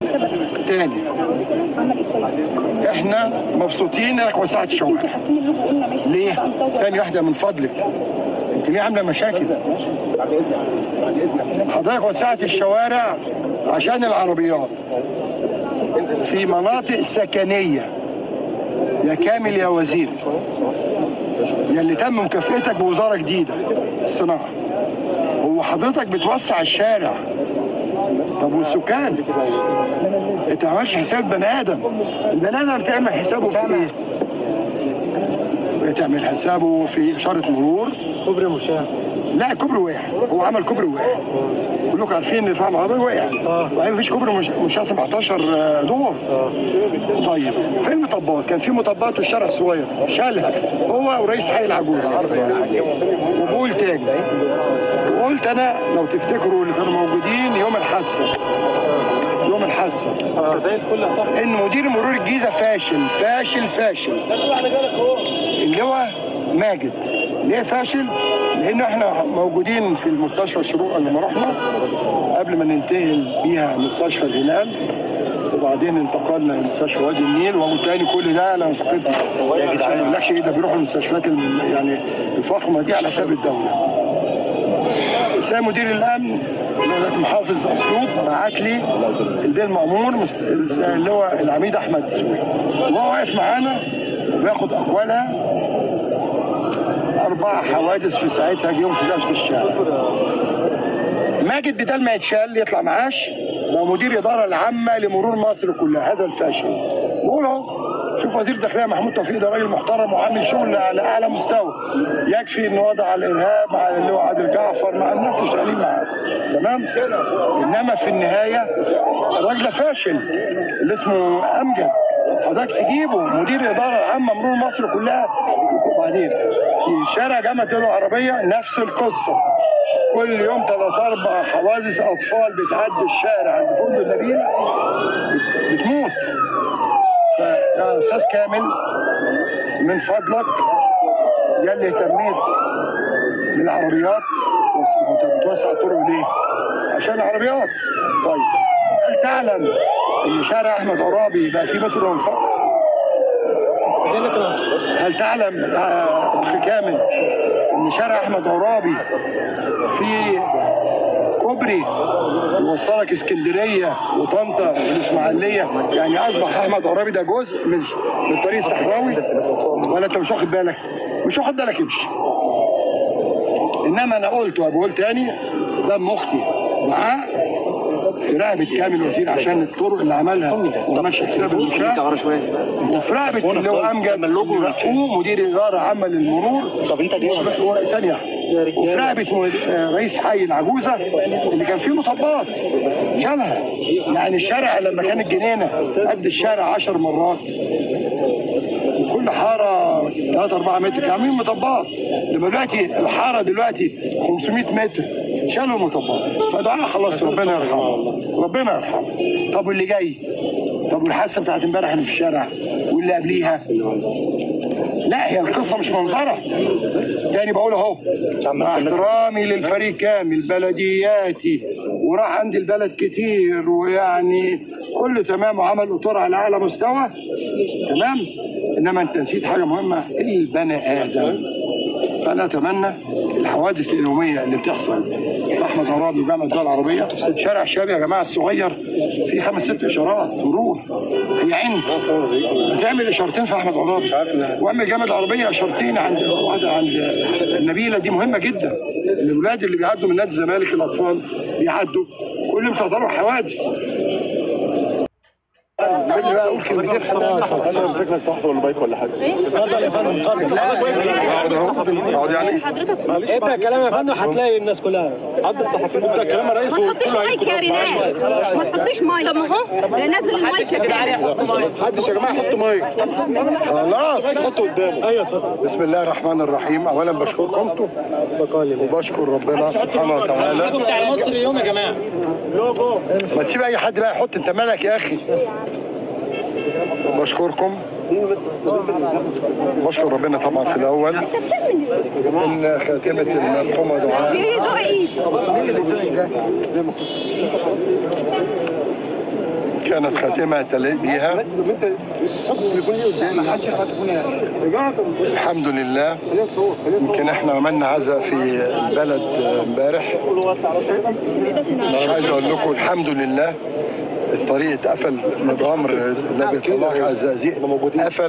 بسبب تاني عمل ايه طيب؟ احنا مبسوطين انك وسعت الشوارع انتوا حاطين اللوجو قلنا ماشي ليه؟ سبع أنصار. ثانية واحدة من فضلك انت ليه عاملة مشاكل؟ حضرتك وسعت الشوارع عشان العربيات في مناطق سكنية يا كامل يا وزير يا اللي تم مكافئتك بوزارة جديدة الصناعة هو حضرتك بتوسع الشارع طب والسكان انت ما عملتش حساب البني ادم البني ادم تعمل حسابه في ايه؟ بتعمل حسابه في اشاره مرور كوبري مشاة لا كوبري وقع هو عمل كوبري وقع كلكم عارفين ان فهم عربي وقع وبعدين مفيش كوبري مش مش 17 دور طيب فين المطبات؟ كان في مطبات والشارع صغير شالها هو ورئيس حي العجوز وبقول تاني وقلت انا لو تفتكروا اللي كانوا موجودين يوم الحادثه يوم الحادثه زي الفل يا صاحبي ان مدير مرور الجيزه فاشل فاشل فاشل اللي هو ماجد ليه فاشل؟ لان احنا موجودين في المستشفى الشروق لما رحنا قبل ما ننتقل بيها مستشفى الهلال وبعدين انتقلنا لمستشفى وادي النيل وبالتالي كل ده انا فقدت يا جدعان ما اقولكش ايه ده بيروحوا المستشفيات الم- يعني الفخمه دي على حساب الدوله. سامي مدير الامن ولايه محافظ اسيوط بعت لي البيه المامور مست- اللي هو العميد احمد السويد وهو واقف معانا وبياخد اقوالها اربع حوادث في ساعتها جيهم في نفس الشارع ماجد بدل ما يتشال يطلع معاش بقى مدير اداره العامه لمرور مصر كلها هذا الفاشل بقول اهو شوف وزير الداخليه محمود توفيق ده راجل محترم وعامل شغل على اعلى مستوى يكفي انه وضع الارهاب مع اللي هو عادل جعفر مع الناس اللي شغالين معاه تمام انما في النهايه الراجل ده فاشل اللي اسمه امجد حضرتك تجيبه مدير الاداره العامه مرور مصر كلها وبعدين في شارع جامعه العربيه نفس القصه كل يوم ثلاث اربع حوادث اطفال بتعدي الشارع عند فندق النبيل بت- بتموت فيا استاذ كامل من فضلك يا اللي اهتميت بالعربيات وس- انت بتوسع الطرق ليه؟ عشان العربيات طيب هل تعلم ان شارع احمد عرابي بقى فيه مترو انفاق؟ هل تعلم يا اخ كامل ان شارع احمد عرابي في كوبري يوصلك اسكندريه وطنطا والاسماعيليه يعني اصبح احمد عرابي ده جزء من من الطريق الصحراوي ولا انت مش واخد بالك؟ مش واخد بالك امشي انما انا قلت وبقول تاني دم اختي معاه في رقبه كامل وزير عشان الطرق اللي عملها وماشي حساب المشاة وفي رقبه اللي هو امجد رقوه مدير اداره عامه للمرور طب انت ثانيه واحدة. وفي رقبه مد- آه، رئيس حي العجوزه اللي كان فيه مطبات شالها يعني الشارع لما كانت جنينه قد الشارع 10 مرات كل حاره 3 4 متر كانوا عاملين مطبات لما دلوقتي الحاره دلوقتي 500 متر شالوا المطبات فدعاء خلاص ربنا يرحمه ربنا يرحمه طب واللي جاي طب والحادثه بتاعت امبارح اللي في الشارع واللي قبليها لا هي القصه مش منظره تاني بقول اهو مع احترامي للفريق كامل بلدياتي وراح عندي البلد كتير ويعني كله تمام وعمل اطار على اعلى مستوى تمام انما انت نسيت حاجه مهمه البني ادم فانا اتمنى الحوادث اليوميه اللي بتحصل في احمد عرابي وجامعه الدول العربيه شارع الشباب يا جماعه الصغير فيه خمس ست اشارات مرور هي عند بتعمل اشارتين في احمد عرابي واعمل جامعه العربيه اشارتين عند واحده عند النبيله دي مهمه جدا الاولاد اللي بيعدوا من نادي الزمالك الاطفال بيعدوا كل يوم تعتبر حوادث خلي بقى اقول كلمتين انا فكره تحضر البايك ولا حاجه اتفضل يا فندم اتفضل اقعد يعني حضرتك ابدا كلام يا فندم هتلاقي الناس كلها عد الصحفيين ابدا كلام يا ريس ما تحطش مايك يا رينات ما تحطش مايك طب ما هو نزل المايك يا سامي محدش يا جماعه حط مايك خلاص حطه قدامه ايوه اتفضل بسم الله الرحمن الرحيم اولا بشكركم انتم وبشكر ربنا سبحانه وتعالى بتاع مصر اليوم يا جماعه ما تسيب اي حد بقى يحط انت مالك يا اخي بشكركم بشكر ربنا طبعا في الاول ان خاتمه المرحومه دعاء ايه ده ايه كانت خاتمة تليق بيها الحمد لله يمكن احنا عملنا عزا في البلد امبارح مش عايز اقول لكم الحمد لله الطريق اتقفل من امر النبي صلى الله عليه وسلم قفل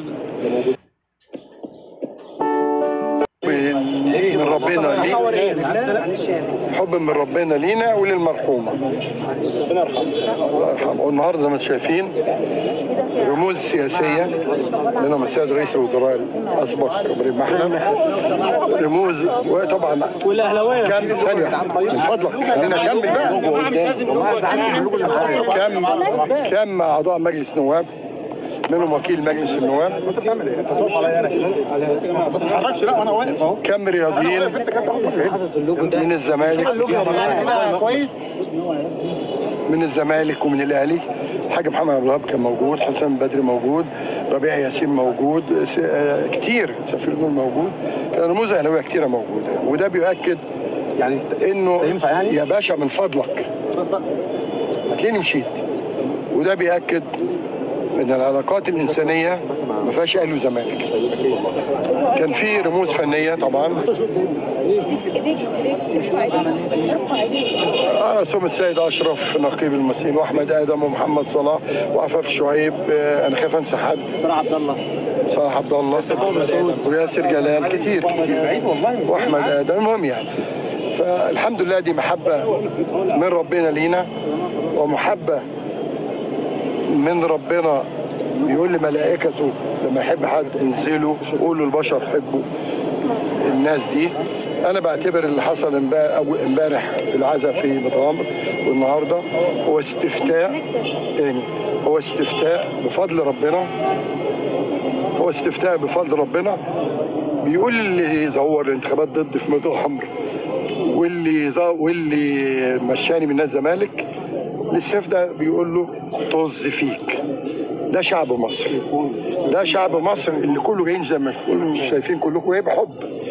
من ربنا لينا حب من ربنا لينا وللمرحومه الله يرحمه والنهارده زي ما انتم شايفين رموز سياسيه منهم السيد رئيس الوزراء الاسبق ابراهيم محلب رموز وطبعا والاهلاويه كم ثانيه من فضلك خلينا نكمل بقى كم كم اعضاء مجلس نواب منهم وكيل مجلس النواب انت بتعمل ايه؟ انت تقف عليا انا ما تتحركش لا وانا واقف اهو كم رياضيين من الزمالك كويس من الزمالك ومن الاهلي الحاج محمد عبد الوهاب كان موجود حسن بدري موجود ربيع ياسين موجود س- آه، كتير سفير نور موجود كان رموز اهلاويه كتيره موجوده وده بيؤكد يعني انه ينفع يعني؟ يا باشا من فضلك هتلاقيني مشيت وده بيأكد ان العلاقات الانسانيه ما فيهاش اهلي وزمالك كان في رموز فنيه طبعا على رسوم السيد اشرف نقيب المسيين واحمد ادم ومحمد صلاح وعفاف شعيب آه، انا خايف انسى حد صلاح عبد الله صلاح عبد الله وياسر جلال كتير كتير واحمد ادم المهم يعني فالحمد لله دي محبه من ربنا لينا ومحبه من ربنا بيقول لملائكته لما يحب حد انزلوا قولوا البشر حبوا الناس دي انا بعتبر اللي حصل امبارح أو امبارح في العزاء في متغمر والنهارده هو استفتاء تاني هو استفتاء بفضل ربنا هو استفتاء بفضل ربنا بيقول اللي زور الانتخابات ضد في ميدان الحمر واللي زا واللي مشاني من نادي الزمالك الاستفتاء ده بيقول له طز فيك ده شعب مصر ده شعب مصر اللي كله جايين زي ما كلكم شايفين كلكم ايه بحب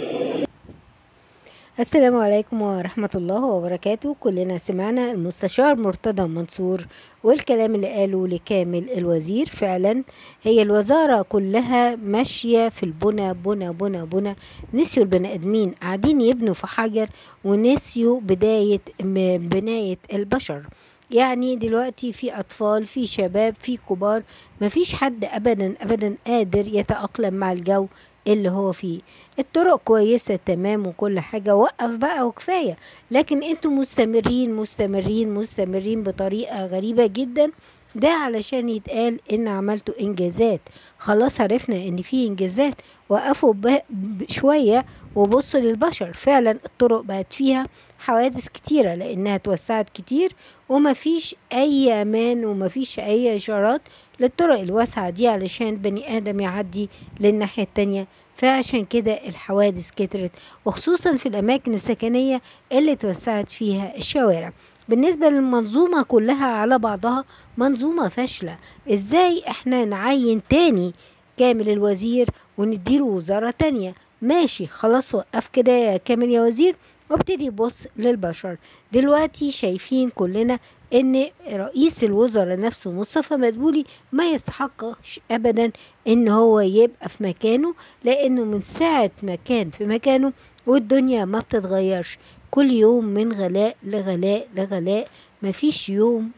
السلام عليكم ورحمة الله وبركاته كلنا سمعنا المستشار مرتضى منصور والكلام اللي قاله لكامل الوزير فعلا هي الوزارة كلها ماشية في البنى بنى بنى بنى نسيوا البني آدمين قاعدين يبنوا في حجر ونسيوا بداية م- بناية البشر يعني دلوقتي في أطفال في شباب في كبار مفيش حد أبدا أبدا قادر يتأقلم مع الجو اللي هو فيه الطرق كويسة تمام وكل حاجة وقف بقى وكفاية لكن انتوا مستمرين مستمرين مستمرين بطريقة غريبة جدا ده علشان يتقال ان عملتوا انجازات خلاص عرفنا ان في انجازات وقفوا ب- ب- شوية وبصوا للبشر فعلا الطرق بقت فيها حوادث كتيرة لانها اتوسعت كتير ومفيش اي امان ومفيش اي اشارات للطرق الواسعة دي علشان بني ادم يعدي للناحية التانية فعشان كده الحوادث كترت وخصوصا في الأماكن السكنية اللي اتوسعت فيها الشوارع بالنسبة للمنظومة كلها على بعضها منظومة فاشلة ازاي احنا نعين تاني كامل الوزير ونديله وزارة تانية ماشي خلاص وقف كده يا كامل يا وزير وابتدي بص للبشر دلوقتي شايفين كلنا ان رئيس الوزراء نفسه مصطفى مدبولي ما يستحقش ابدا ان هو يبقى في مكانه لانه من ساعة ما كان في مكانه والدنيا ما بتتغيرش كل يوم من غلاء لغلاء لغلاء مفيش يوم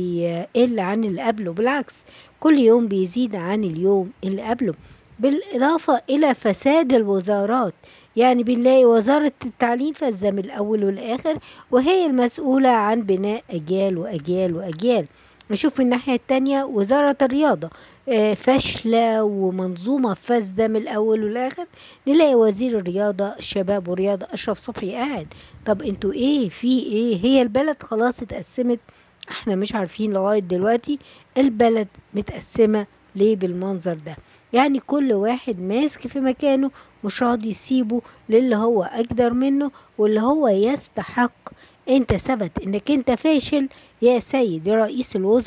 بيقل عن اللي قبله بالعكس كل يوم بيزيد عن اليوم اللي قبله بالإضافة إلى فساد الوزارات يعني بنلاقي وزارة التعليم فاسدة من الأول والآخر وهي المسؤولة عن بناء أجيال وأجيال وأجيال نشوف من الناحية التانية وزارة الرياضة آه، فاشلة ومنظومة فاسدة من الأول والآخر نلاقي وزير الرياضة الشباب والرياضة أشرف صبحي قاعد طب انتوا ايه في ايه هي البلد خلاص اتقسمت احنا مش عارفين لغاية دلوقتي البلد متقسمة ليه بالمنظر ده يعني كل واحد ماسك في مكانه مش راضي يسيبه للي هو أقدر منه واللي هو يستحق انت ثبت انك انت فاشل يا سيد يا رئيس الوزراء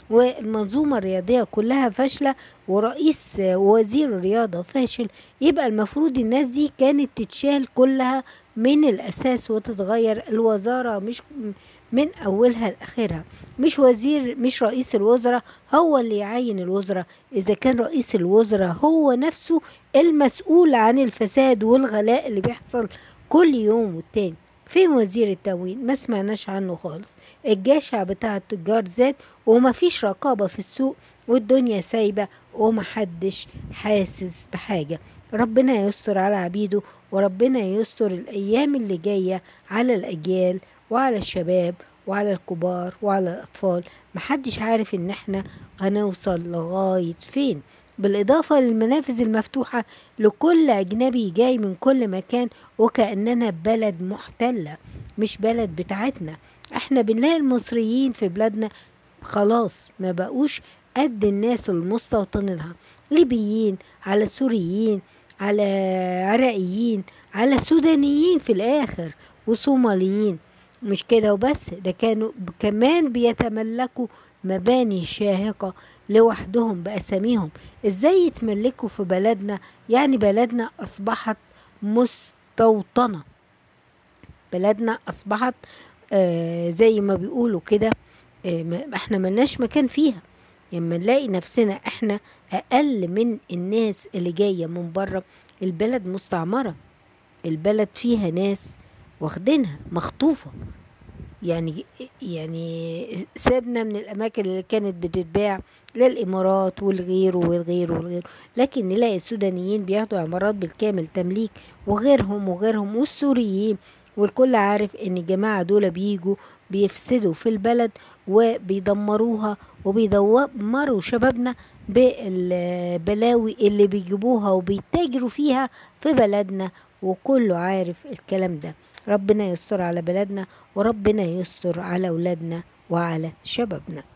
والمنظومة الرياضية كلها فاشلة ورئيس وزير الرياضة فاشل يبقى المفروض الناس دي كانت تتشال كلها من الأساس وتتغير الوزارة مش من أولها لآخرها مش وزير مش رئيس الوزراء هو اللي يعين الوزراء إذا كان رئيس الوزراء هو نفسه المسؤول عن الفساد والغلاء اللي بيحصل كل يوم والتاني فين وزير التموين ما سمعناش عنه خالص الجشع بتاع التجار زاد ومفيش رقابة في السوق والدنيا سايبة ومحدش حاسس بحاجة ربنا يستر على عبيده وربنا يستر الأيام اللي جاية على الأجيال وعلى الشباب وعلى الكبار وعلى الأطفال محدش عارف إن احنا هنوصل لغاية فين بالإضافة للمنافذ المفتوحة لكل أجنبي جاي من كل مكان وكأننا بلد محتلة مش بلد بتاعتنا احنا بنلاقي المصريين في بلادنا خلاص ما بقوش قد الناس المستوطنينها ليبيين على سوريين على عراقيين على سودانيين في الآخر وصوماليين مش كده وبس ده كانوا كمان بيتملكوا مباني شاهقة لوحدهم بأساميهم ازاي يتملكوا في بلدنا يعني بلدنا أصبحت مستوطنة بلدنا أصبحت آه زي ما بيقولوا كده آه ما- احنا ملناش مكان فيها لما نلاقي نفسنا احنا أقل من الناس اللي جاية من بره البلد مستعمرة البلد فيها ناس واخدينها مخطوفة يعني يعني سابنا من الأماكن اللي كانت بتتباع للإمارات والغيره والغيره والغيره لكن نلاقي السودانيين بياخدوا عمارات بالكامل تمليك وغيرهم وغيرهم والسوريين والكل عارف ان الجماعة دول بيجوا بيفسدوا في البلد وبيدمروها وبيدمروا شبابنا بالبلاوي اللي بيجيبوها وبيتاجروا فيها في بلدنا وكله عارف الكلام ده ربنا يستر على بلدنا وربنا يستر على أولادنا وعلى شبابنا